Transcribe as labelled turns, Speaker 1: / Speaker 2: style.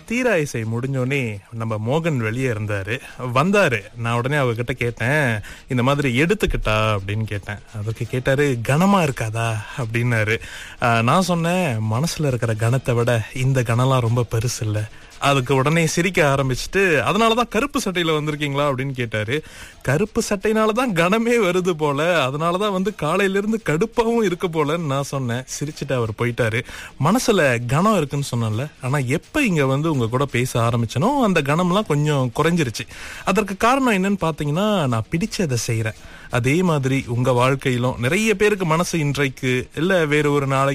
Speaker 1: தீரா இசை முடிஞ்சோடனே நம்ம மோகன் வெளியே இருந்தாரு வந்தாரு நான் உடனே அவர்கிட்ட கேட்டேன் இந்த மாதிரி எடுத்துக்கிட்டா அப்படின்னு கேட்டேன் அதுக்கு கேட்டாரு கனமா இருக்காதா அப்படின்னாரு ஆஹ், நான் சொன்னேன் மனசுல இருக்கிற கனத்தை விட இந்த கனம்லாம் ரொம்ப பெருசு இல்ல அதுக்கு உடனே சிரிக்க ஆரம்பிச்சுட்டு அதனாலதான் கருப்பு சட்டையில வந்திருக்கீங்களா அப்படின்னு கேட்டாரு கருப்பு சட்டையினாலதான் கனமே வருது போல அதனாலதான் வந்து காலையில இருந்து கடுப்பாவும் இருக்க போலன்னு நான் சொன்னேன் சிரிச்சுட்டு அவர் போயிட்டாரு மனசுல கனம் இருக்குன்னு சொன்னேன்ல ஆனா எப்ப இங்க வந்து உங்க கூட பேச ஆரம்பிச்சனோ அந்த கனம்லாம் கொஞ்சம் குறைஞ்சிருச்சு அதற்கு காரணம் என்னன்னு பாத்தீங்கன்னா நான் பிடிச்சதை செய்யறேன் அதே மாதிரி உங்க வாழ்க்கையிலும் நிறைய பேருக்கு மனசு இன்றைக்கு இல்ல வேற ஒரு நாளைக்கு